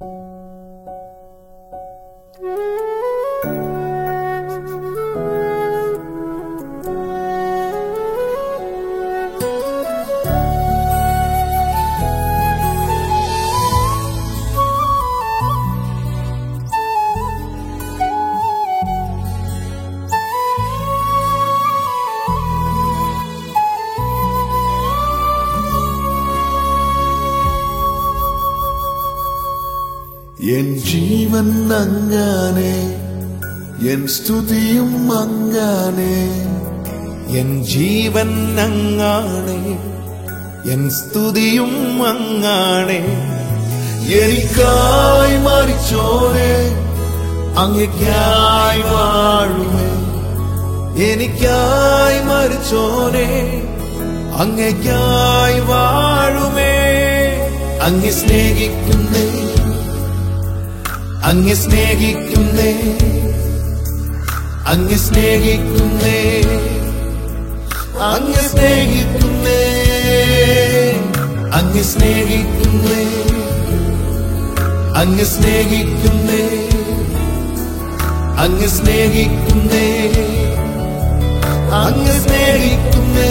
N ജീവൻ അങ്ങനെ N സ്തുതിയും അങ്ങനെ എൻ ജീവൻ അങ്ങാണ് എൻ സ്തുതിയും അങ്ങാണ് എനിക്കായി മരിച്ചോരെ അങ്ങയ്ക്കായി വാഴുമേ എനിക്കായി മരിച്ചോനെ അങ്ങയ്ക്കായി വാഴുമേ അങ്ങെ സ്നേഹിക്കുന്നേ അങ്ങെ സ്നേഹിക്കുന്നേ അങ്ങെ സ്നേഹിക്കുന്നേ അങ്ങെ സ്നേഹിക്കുന്നേ അങ്ങെ സ്നേഹിക്കുന്നേ അങ്ങ് സ്നേഹിക്കുന്നേ അങ്ങ് സ്നേഹിക്കുന്നേ അങ്ങ് സ്നേഹിക്കുന്നേ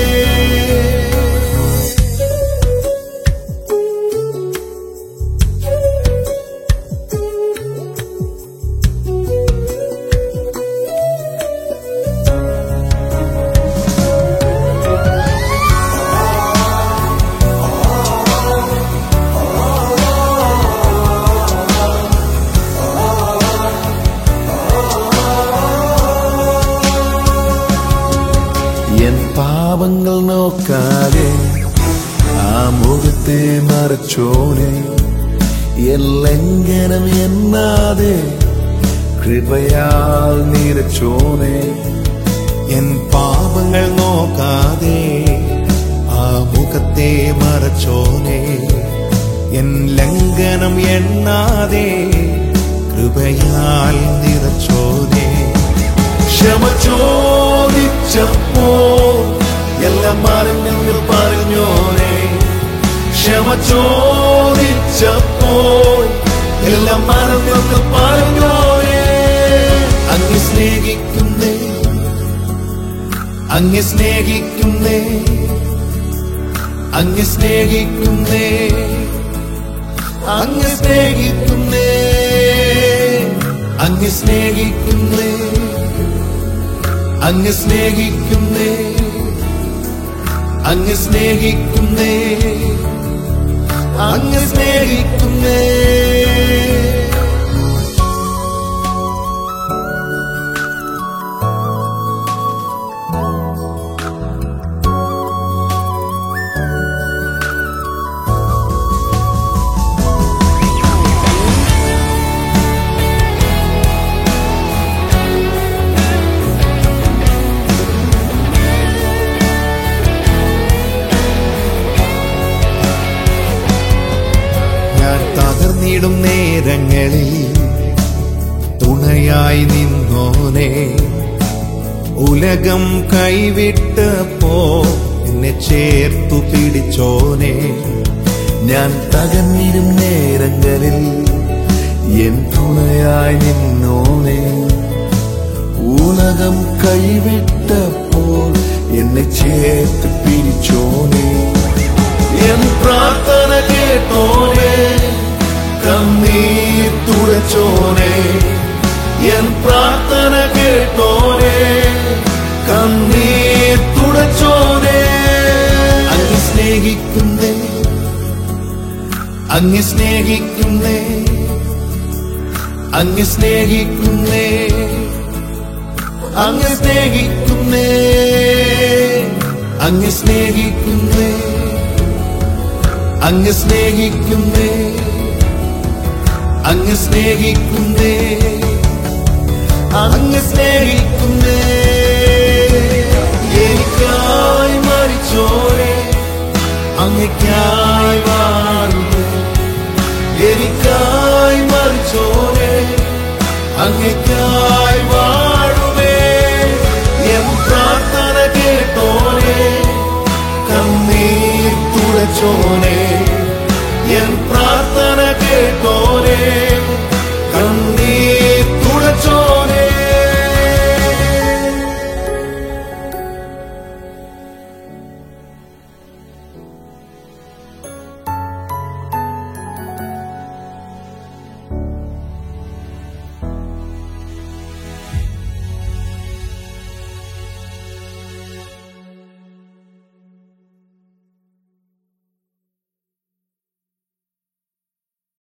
എൻ പാപങ്ങൾ നോക്കാതെ ആ മുഖത്തെ മറച്ചോനെ എൻ ലംഘനം എന്നാതെ കൃപയാൽ നിറച്ചോനെ എൻ പാപങ്ങൾ നോക്കാതെ ആ മുഖത്തെ മറച്ചോനെ എൻ ലംഘനം എണ്ണാതെ കൃപയാൽ നിറച്ചോനെ ക്ഷമ ചോദിച്ചപ്പോ എല്ലാം മറഞ്ഞെന്ന് പറഞ്ഞോനെ ക്ഷമ ചോദിച്ചപ്പോ എല്ലാം മറന്നെന്ന് പറഞ്ഞോനെ അങ്ങ് സ്നേഹിക്കുന്നേ അങ്ങ് സ്നേഹിക്കുന്നേ അങ്ങ് സ്നേഹിക്കുന്നേ അങ്ങ് സ്നേഹിക്കുന്നേ അങ്ങ് സ്നേഹിക്കുന്നേ അങ്ങ് സ്നേഹിക്കുന്നേ അങ്ങ് സ്നേഹിക്കുന്നേ അങ്ങ് സ്നേഹിക്കുന്നേ ഞാൻ തകർന്നിടും നേരങ്ങളിൽ തുണയായി നിന്നോനെ ഉലകം കൈവിട്ടപ്പോ എന്നെ ചേർത്തു പിടിച്ചോനെ ഞാൻ തകർന്നിരും നേരങ്ങളിൽ എൻ തുണയായി നിന്നോനെ ഉലകം കൈവിട്ടപ്പോൾ എന്നെ ചേർത്ത് പിടിച്ചോനെ എൻ പ്രാർത്ഥന കേട്ടോനെ കണ്ണീർ തുടച്ചോനെ എൻ പ്രാർത്ഥന കേട്ടോനെ കണ്ണീർ തുടച്ചോനെ അങ്ങ് സ്നേഹിക്കുന്നേ അങ്ങ് സ്നേഹിക്കുന്നേ അങ്ങ് സ്നേഹിക്കുന്നേ അങ്ങ് സ്നേഹിക്കുന്നേ അങ്ങ് സ്നേഹിക്കുന്നേ അങ്ങ് സ്നേഹിക്കുന്നേ അങ്ങ് സ്നേഹിക്കുന്നേ അങ്ങ് സ്നേഹിക്കുന്നേ എനിക്കായി മരിച്ചോരെ അങ്ങയ്ക്കായി വാഴുന്നേ എനിക്കായി മരിച്ചോരെ അങ്ങയ്ക്കായി വാഴുമേ എൻ പ്രാർത്ഥന കേട്ടോനെ കണ്ണീർ തുടച്ചോനെ